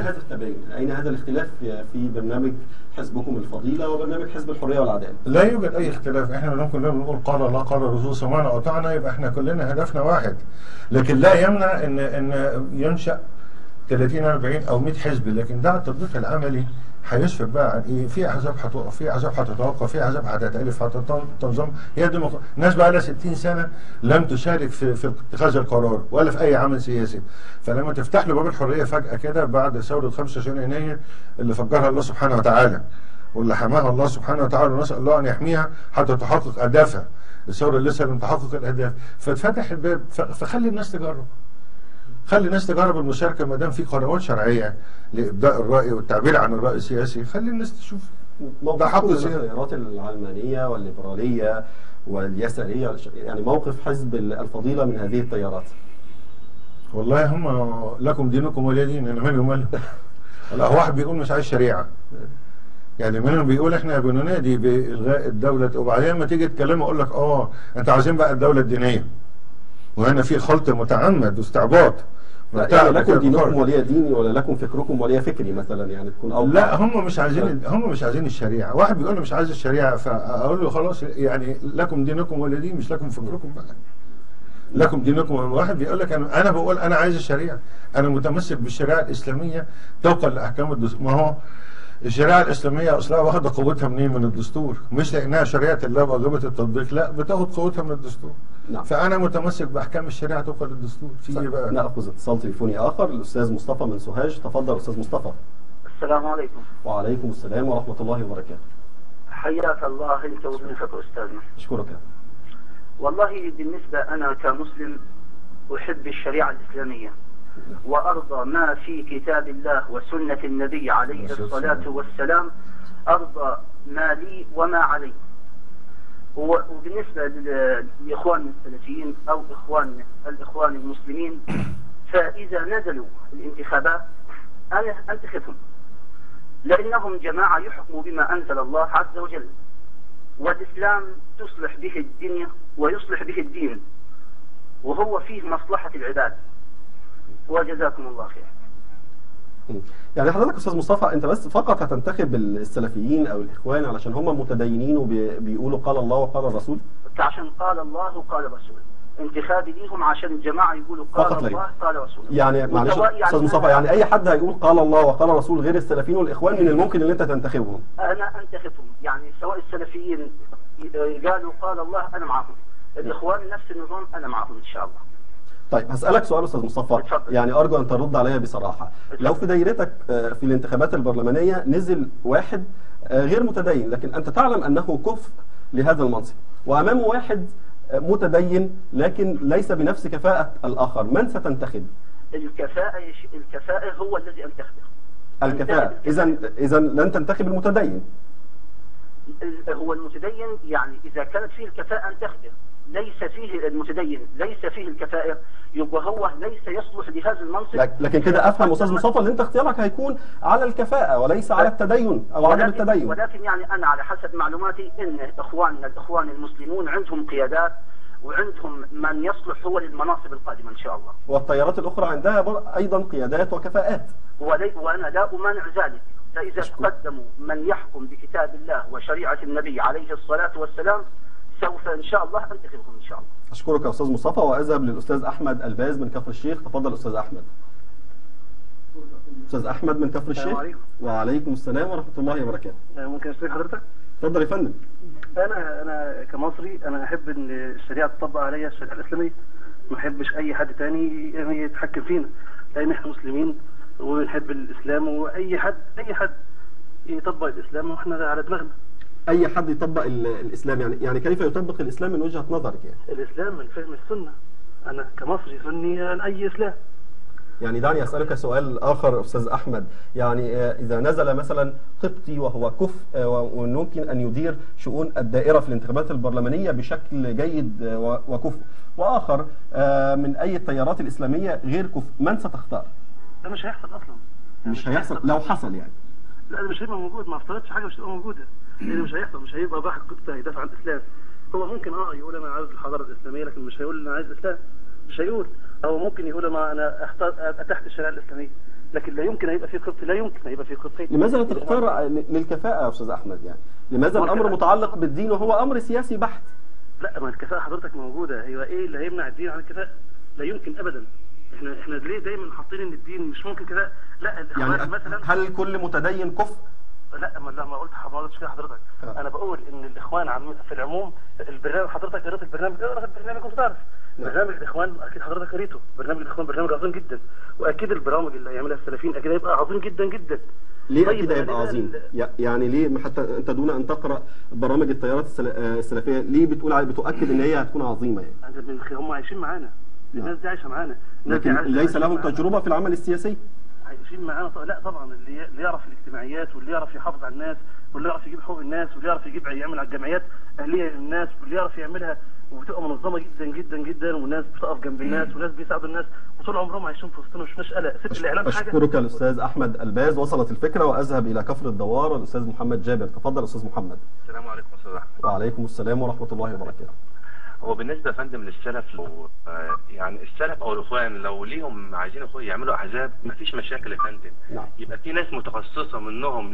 هذا التباين؟ أين هذا الاختلاف في برنامج حزبكم الفضيلة وبرنامج حزب الحرية والعدالة؟ لا يوجد اي اختلاف احنا لما كلنا بنقول قال الله قال الرسول سمعنا واطعنا يبقى احنا كلنا هدفنا واحد لكن لا يمنع ان ان ينشا 30 40 او 100 حزب لكن ده التطبيق العملي هيسفر بقى عن ايه في احزاب هتوقف في احزاب هتتوقف في احزاب هتتالف هتنظم هي ديمقراطيه الناس بقى لها 60 سنه لم تشارك في في اتخاذ القرار ولا في اي عمل سياسي فلما تفتح له باب الحريه فجاه كده بعد ثوره 25 يناير اللي فجرها الله سبحانه وتعالى واللي حماها الله سبحانه وتعالى ونسال الله ان يحميها حتى تحقق اهدافها الثوره اللي لسه لم تحقق الاهداف فاتفتح الباب ف- فخلي الناس تجرب خلي الناس تجرب المشاركه ما دام في قنوات شرعيه لابداء الراي والتعبير عن الراي السياسي خلي الناس تشوف ده حق موقفكم من سياسي. التيارات العلمانية والليبرالية واليسارية يعني موقف حزب الفضيلة من هذه التيارات والله هم لكم دينكم ولي دين انا مالي ومالهم لا واحد بيقول مش عايز شريعه يعني منهم بيقول احنا بننادي بالغاء الدوله وبعدين لما تيجي تكلمه يقول لك اه انت عايزين بقى الدوله الدينيه وهنا في خلط متعمد واستعباط لا بتاع- يعني لكم بتاع- دينكم ولي ديني ولا لكم فكركم ولي فكري مثلا يعني تكون أوضح لا هم مش عايزين هم مش عايزين الشريعه واحد بيقول لي مش عايز الشريعه فاقول له خلاص يعني لكم دينكم ولا دين مش لكم فكركم بقى لكم دينكم واحد بيقول لك انا انا بقول انا عايز الشريعه انا متمسك بالشريعه الاسلاميه طبقا لاحكام الدستور ما هو الشريعه الاسلاميه اصلها واخده قوتها منين من الدستور مش لانها شريعه الله واجبه التطبيق لا بتاخد قوتها من الدستور نعم. فانا متمسك باحكام الشريعه طبقا للدستور في ايه بقى ناخذ اتصال تليفوني اخر الاستاذ مصطفى من سوهاج تفضل استاذ مصطفى السلام عليكم وعليكم السلام ورحمه الله وبركاته حياك الله انت وضيفك استاذنا اشكرك والله بالنسبه انا كمسلم احب الشريعه الاسلاميه وارضى ما في كتاب الله وسنه النبي عليه الصلاه والسلام ارضى ما لي وما علي و- وبالنسبه لل- لاخواننا السلفيين او اخواننا الاخوان المسلمين فاذا نزلوا الانتخابات انا انتخبهم لانهم جماعه يحكموا بما انزل الله عز وجل والإسلام تصلح به الدنيا ويصلح به الدين وهو فيه مصلحة العباد وجزاكم الله خير مم. يعني حضرتك استاذ مصطفى انت بس فقط هتنتخب السلفيين او الاخوان علشان هم متدينين وبيقولوا قال الله وقال الرسول عشان قال الله وقال الرسول انتخابي ليهم عشان الجماعة يقولوا قال فقط لا الله قال رسوله يعني معلش وسواء استاذ مصطفى يعني اي حد هيقول قال الله وقال الرسول غير السلفيين والاخوان من الممكن ان انت تنتخبهم أنا أنتخبهم يعني سواء السلفيين قالوا قال الله أنا معهم الإخوان نفس النظام أنا معهم إن شاء الله طيب هسألك سؤال أستاذ مصطفى اتفضل. يعني أرجو أن ترد عليا بصراحة لو في دايرتك آه، في الانتخابات البرلمانية نزل واحد آه، غير متدين لكن أنت تعلم أنه كفء لهذا المنصب وأمامه واحد آه، متدين لكن ليس بنفس كفاءة الآخر من ستنتخب؟ الكفاءة يش- الكفاءة هو الذي أنتخبه الكفاءة إذا إذا لن تنتخب المتدين ال- هو المتدين يعني إذا كانت فيه الكفاءة أنتخبه ليس فيه المتدين ليس فيه الكفاءة يبقى هو ليس يصلح لهذا المنصب لك- لكن كده أفهم أستاذ مصطفى أن أنت اختيارك هيكون على الكفاءة وليس على التدين أو عدم ولكن, التدين ولكن يعني أنا على حسب معلوماتي إن إخواننا الإخوان المسلمون عندهم قيادات وعندهم من يصلح هو للمناصب القادمة إن شاء الله والتيارات الأخرى عندها بر- أيضا قيادات وكفاءات ولي وأنا لا أمانع ذلك فإذا قدموا من يحكم بكتاب الله وشريعة النبي عليه الصلاة والسلام سوف إن شاء الله أنتخبهم إن شاء الله أشكرك يا أستاذ مصطفى وأذهب للأستاذ أحمد الباز من كفر الشيخ تفضل أستاذ أحمد أستاذ أحمد من كفر الشيخ عليكم. وعليكم السلام ورحمة الله وبركاته ممكن استفيد حضرتك؟ تفضل يا فندم انا انا كمصري انا احب ان الشريعه تطبق عليا الشريعه الاسلاميه ما احبش اي حد تاني يعني يتحكم فينا لان احنا مسلمين ونحب الاسلام واي حد اي حد يطبق الاسلام واحنا على دماغنا أي حد يطبق ال- الإسلام يعني يعني كيف يطبق الإسلام من وجهة نظرك يعني الاسلام من فهم السنه انا كمصري سني انا اي اسلام يعني دعني أسألك سؤال آخر أستاذ أحمد يعني آه، إذا نزل مثلا قبطي وهو كفء آه، وممكن أن يدير شؤون الدائرة في الانتخابات البرلمانية بشكل جيد آه، و- وكفء وآخر آه، من أي التيارات الإسلامية غير كفء من ستختار؟ ده مش هيحصل اصلا مش هيحصل لو حصل يعني لا ده مش هيبقى موجود ما افترضش حاجه مش هتبقى موجوده لان مش هيحصل مش هيبقى واحد قبطي هيدافع عن الاسلام هو ممكن اه يقول انا عايز الحضاره الاسلاميه لكن مش هيقول انا عايز الاسلام مش هيقول او ممكن يقول انا انا اختار اتحت الشريعه الاسلاميه لكن لا يمكن هيبقى في قبطي لا يمكن هيبقى في قبطي لماذا لا تختار للكفاءة يا أستاذ أحمد يعني لماذا الأمر متعلق بالدين وهو أمر سياسي بحت لا ما الكفاءة حضرتك موجودة هي ايه اللي هيمنع الدين عن الكفاءة لا يمكن ابدا احنا احنا ليه دايما حاطين ان الدين مش ممكن كده لا الاخوان يعني مثلا هل كل متدين كفء لا ما لا ما قلت ما قلتش كده حضرتك آه. انا بقول ان الاخوان عم في العموم البرنامج حضرتك قريت البرنامج قريت البرنامج كنت تعرف نعم. برنامج الاخوان اكيد حضرتك قريته برنامج الاخوان برنامج عظيم جدا واكيد البرامج اللي هيعملها السلفيين اكيد هيبقى عظيم جدا جدا ليه طيب أكيد أنا هيبقى ليه عظيم ال- يع- يعني ليه حتى أنت دون أن تقرأ برامج التيارات السل- آه، السلفية ليه بتقول على- بتؤكد إن هي هتكون عظيمة يعني عند- من خ- هم عايشين معانا الناس دي عايشه معانا الناس دي لكن عايشة- ليس عايشة لهم معانا. تجربة في العمل السياسي عايشين معانا ط- لا طبعا اللي اللي يعرف الاجتماعيات واللي يعرف يحافظ على الناس واللي يعرف يجيب حقوق الناس واللي يعرف يجيب يعمل على الجمعيات اهليه للناس واللي يعرف يعملها وبتبقى منظمه جدا جدا جدا والناس بتقف جنب الناس وناس بيساعدوا الناس وطول عمرهم عايشين في وسطنا مش قلق ست الاعلام حاجه أشكرك الأستاذ أحمد الباز وصلت الفكرة وأذهب إلى كفر الدوار الأستاذ محمد جابر تفضل أستاذ محمد السلام عليكم استاذ احمد وعليكم السلام ورحمة الله وبركاته هو بالنسبه يا فندم للسلف لو آه، يعني السلف او الاخوان لو ليهم عايزين اخوان يعملوا احزاب مفيش مشاكل يا فندم نعم يبقى في ناس متخصصه منهم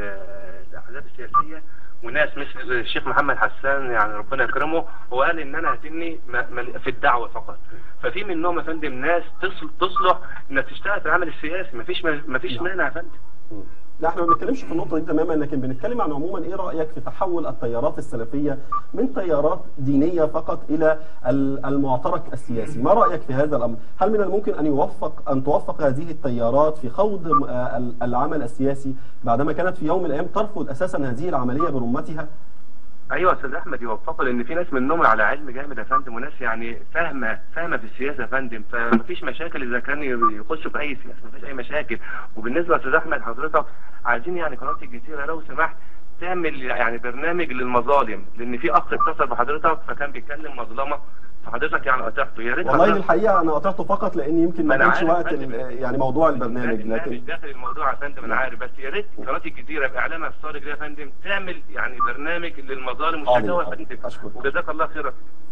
للاحزاب السياسيه وناس مثل الشيخ محمد حسان يعني ربنا يكرمه هو قال ان انا هتني م- م- في الدعوه فقط ففي منهم يا فندم ناس تصل تصلح انها تشتغل في العمل السياسي مفيش مفيش نعم. مانع يا فندم مم. لا احنا ما بنتكلمش في النقطه دي تماما لكن بنتكلم عن عموما ايه رايك في تحول التيارات السلفيه من تيارات دينيه فقط الى ال- المعترك السياسي ما رايك في هذا الامر هل من الممكن ان يوفق ان توفق هذه التيارات في خوض م- آه ال- العمل السياسي بعدما كانت في يوم من الايام ترفض اساسا هذه العمليه برمتها ايوه يا استاذ احمد يوفقوا لان في ناس منهم على علم جامد يا فندم وناس يعني فاهمه فاهمه في السياسه يا فندم فمفيش مشاكل اذا كان يخشوا في اي سياسه مفيش اي مشاكل وبالنسبه يا استاذ احمد حضرتك عايزين يعني قناه الجزيره لو سمحت تعمل يعني برنامج للمظالم لان في اخ اتصل بحضرتك فكان بيتكلم مظلمه فحضرتك يعني قطعته يا ريت والله حضرتك- الحقيقه انا قطعته فقط لان يمكن ما ما أنا كانش عارف وقت يا فندم. ال- يعني موضوع البرنامج لا، لكن مش داخل الموضوع يا فندم انا عارف بس يا ريت قناه الجزيره باعلامها الصادق ده يا فندم تعمل يعني برنامج للمظالم حاضر، والشكاوى يا حاضر. فندم أشكرك. وجزاك الله خيرا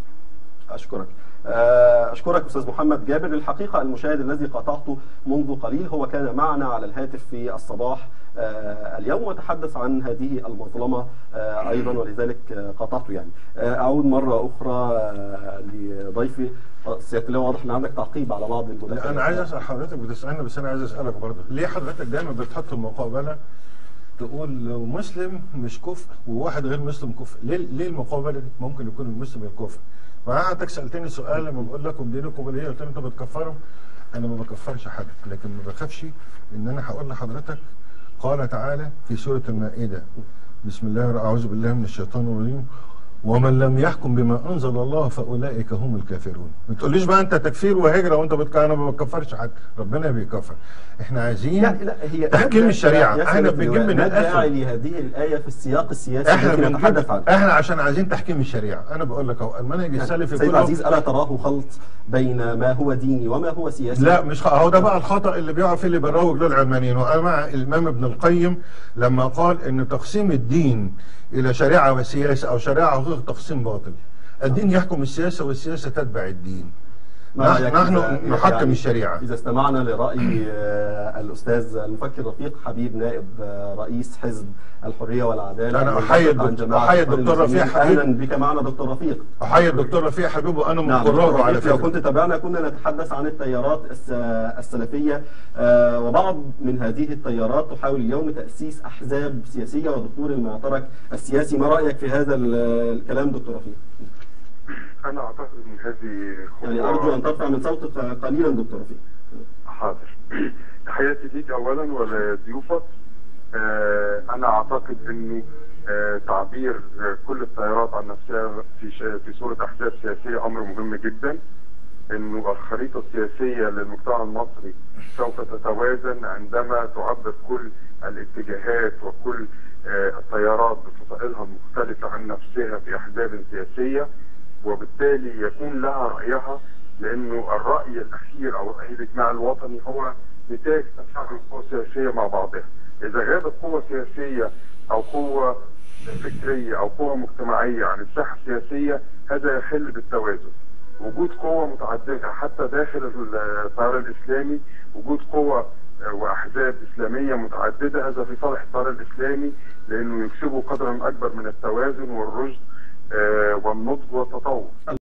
أشكرك آه، أشكرك أستاذ محمد جابر الحقيقة المشاهد الذي قطعته منذ قليل هو كان معنا على الهاتف في الصباح آه، اليوم وتحدث عن هذه المظلمة آه، أيضا ولذلك آه، قطعته يعني آه، أعود مرة أخرى آه، لضيفي آه، سيادة اللواء واضح أن عندك تعقيب على بعض لا المداخلات انا عايز اسال حضرتك بتسالني بس انا عايز اسالك برضه ليه حضرتك دايما بتحط المقابله تقول لو مسلم مش كفء وواحد غير مسلم كفء ليه ليه المقابله دي ممكن يكون المسلم الكفء فقعدتك سالتني سؤال لما بقول لكم دينكم وليه قلت لي انت بتكفرهم انا ما بكفرش حد لكن ما بخافش ان انا هقول لحضرتك قال تعالى في سوره المائده بسم الله الرحمن- اعوذ بالله من الشيطان الرجيم ومن لم يحكم بما انزل الله فاولئك هم الكافرون ما تقوليش بقى انت تكفير وهجره وانت بتك... انا ما بكفرش حد ربنا بيكفر احنا عايزين لا لا هي تحكيم الشريعة. يا احنا سيادة بنجيب اللواء، من ما الأسف. الداعي لهذه الآية في السياق السياسي احنا الذي بنجيب نتحدث عنه احنا عشان عايزين تحكيم الشريعه انا بقول لك اهو المنهج السلفي سيد كله عزيز ألا تراه خلط بين ما هو ديني وما هو سياسي لا مش خ... هو ده بقى الخطا اللي بيقع فيه اللي بيروج له العلمانيين وانا مع الامام ابن القيم لما قال ان تقسيم الدين الى شريعه وسياسه او شريعه وغير تقسيم باطل الدين يحكم السياسه والسياسه تتبع الدين ما نحن, رأيك نحن إذا- نحكم يعني الشريعه إذا استمعنا لرأي آه، الأستاذ المفكر رفيق حبيب نائب آه، رئيس حزب الحرية والعدالة أنا المنتخب أحيي عن الدكتور- جماعة أحيي الإخوان الدكتور رفيق المسلمين. حبيب. أهلا بك معنا دكتور رفيق احيي الدكتور رفيق حبيب وانا من نعم قراره دكتور على رفيق، لو فكره كنت تابعنا كنا نتحدث عن التيارات الس- السلفية آه، وبعض من هذه التيارات تحاول اليوم تأسيس أحزاب سياسية ودخول المعترك السياسي ما رأيك في هذا ال- الكلام دكتور رفيق؟ انا اعتقد ان هذه يعني خطوة أرجو أن ترفع من صوتك قليلا دكتور رفيق حاضر تحياتي ليك اولا ولضيوفك آه انا اعتقد انه آه تعبير كل التيارات عن نفسها في ش- في صوره احزاب سياسيه امر مهم جدا انه الخريطه السياسيه للمجتمع المصري سوف تتوازن عندما تعبر كل الاتجاهات وكل آه التيارات بفصائلها المختلفه عن نفسها في احزاب سياسيه وبالتالي يكون لها رأيها لأنه الرأي الأخير أو الرأي الإجماع الوطني هو نتاج تفاعل القوى السياسية مع بعضها إذا غابت قوة سياسية أو قوة فكرية أو قوة مجتمعية عن الساحة السياسية هذا يخل بالتوازن وجود قوة متعددة حتى داخل التيار الإسلامي وجود قوة آه، وأحزاب إسلامية متعددة هذا في صالح التيار الإسلامي لأنه يكسبه قدرا أكبر من التوازن والرشد آه، والنضج والتطور